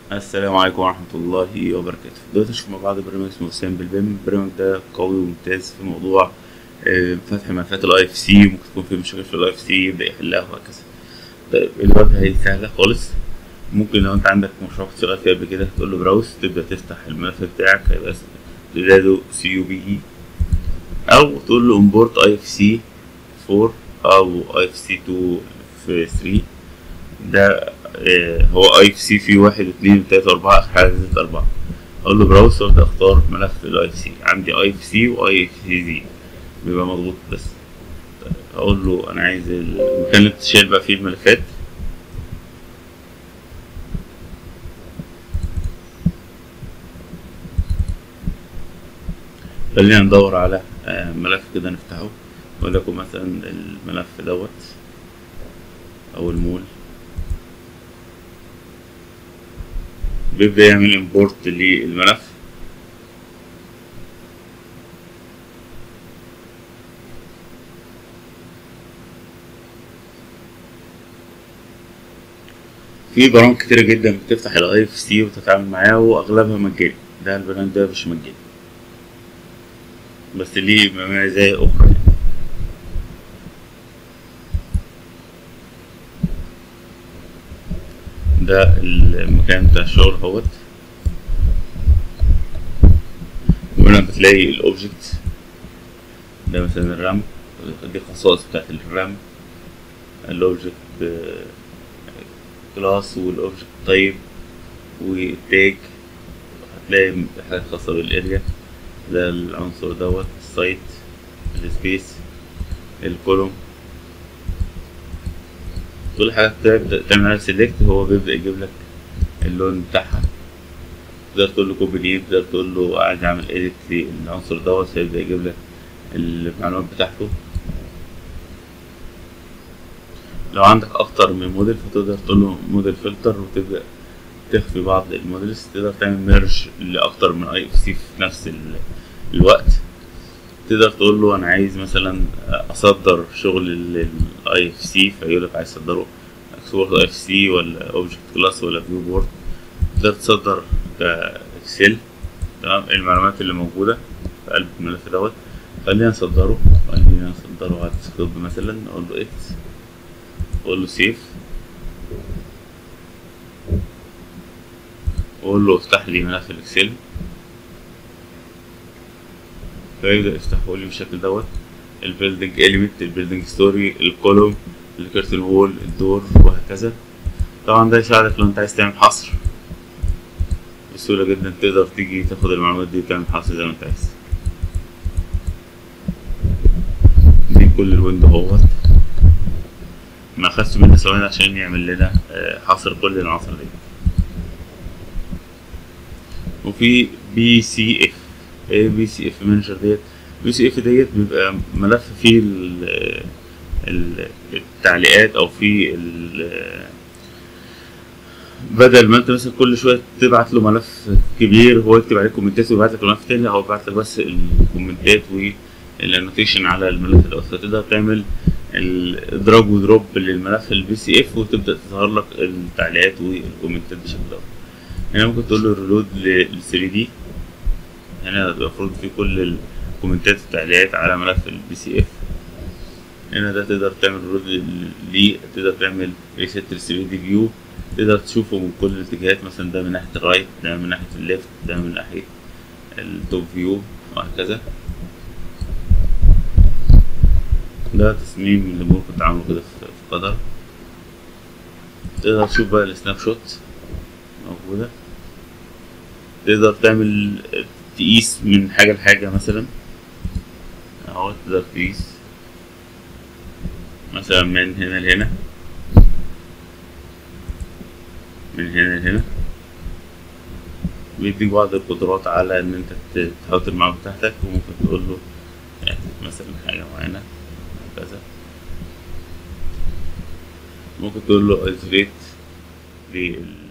السلام عليكم ورحمة الله وبركاته دلوقتي نشوف مع بعض برنامج اسمه سامبل بيم البرنامج ده قوي وممتاز في موضوع آه، فتح ملفات الاي اف سي ممكن تكون في مشاكل في الاي اف سي يبدأ يحلها وهكذا طيب الواجهة هي سهلة خالص ممكن لو انت عندك مشروع كنت شغال فيه قبل كده تقول له براوز تبدأ تفتح الملف بتاعك هيبقى تلاقي سي يو بي اي او تقول له امبورت اي اف سي 4 او اي اف سي 2 في 3 ده آه، هو اي اف سي فيه واحد واثنين وثلاثة واربعة اخر حاجة زائد اربعة اقول له براوز وابدا اختار ملف الاي اف سي عندي اي اف سي واي اف سي زي بيبقى مضغوط بس طيب، اقول له انا عايز المكان اللي بتشيل بقى فيه الملفات خلينا ندور على آه، ملف كده نفتحه ولكن مثلا الملف دوت او المول بيبدأ يعمل امبورت للملف في برامج كتيرة جدا بتفتح الاي اف سي وتتعامل معاه واغلبها مجاني ده البرنامج ده مش مجاني بس ليه مميزات اخرى ده المكان بتاع الشغل اهوت وهنا بتلاقي الاوبجكت ده مثلا الرام دي خصائص بتاعت الرام الاوبجكت كلاس والاوبجكت تايب والتاج هتلاقي حاجات خاصة بالاريا ده العنصر دوت السايت السبيس الكولوم كل حاجة بتبدأ تعمل عليها سيلكت هو بيبدأ يجيب لك اللون بتاعها تقدر تقول له كوبي نيم تقدر تقول له عايز اعمل اديت للعنصر دوت فيبدأ يجيب لك المعلومات بتاعته لو عندك اكتر من موديل فتقدر تقول له موديل فلتر وتبدأ تخفي بعض الموديلز تقدر تعمل ميرج لاكتر من اي اف سي في نفس ال- الوقت تقدر تقول له انا عايز مثلا اصدر شغل الاي اف سي فيقول لك عايز تصدره اكسبورت اي اف سي ولا اوبجكت كلاس ولا فيو بورد تقدر تصدر كاكسل تمام المعلومات اللي موجوده في قلب الملف دوت خلينا نصدره خلينا نصدره على الديسكتوب مثلا اقول له اكس اقول له سيف واقول له افتح لي ملف الاكسل فيبدأ يفتحه لي بالشكل دوت البيلدنج اليمنت البيلدنج ستوري الكولوم الكيرتن وول الدور وهكذا طبعا ده يساعدك لو انت عايز تعمل حصر بسهولة جدا تقدر تيجي تاخد المعلومات دي وتعمل حصر زي ما انت عايز دي كل الويندو اهوت ما خدش مني ثواني عشان يعمل لنا آه، حصر كل العناصر دي وفي بي سي اف ايه بي سي اف مانجر ديت بي سي اف ديت بيبقى ملف فيه ال- ال- التعليقات او فيه ال- بدل ما انت مثلا كل شويه تبعت له ملف كبير هو يكتب عليه كومنتات ويبعت لك ملف تاني هو بيبعت لك بس الكومنتات والانوتيشن على الملف الاول فتقدر تعمل الدراج ودروب للملف البي سي اف وتبدا تظهر لك التعليقات والكومنتات بشكل افضل هنا ممكن تقول له ريلود لل 3 دي هنا المفروض في كل الكومنتات والتعليقات على ملف البي سي اف هنا ده تقدر تعمل ريلود ليه تقدر تعمل ريست لل 3 دي فيو تقدر تشوفه من كل الاتجاهات مثلا ده من ناحية الرايت ده من ناحية الليفت ده من ناحية التوب فيو وهكذا ده تصميم اللي ممكن تعمله كده في في قطر تقدر تشوف بقى السناب شوت موجودة تقدر تعمل تقيس من حاجة لحاجة مثلا اهو تقدر تقيس مثلا من هنا لهنا من هنا لهنا بيديك بعض القدرات على ان انت ت- تحط المعلومات بتاعتك وممكن تقول له يعني مثلا حاجة معينة كذا ممكن تقول له isolate لل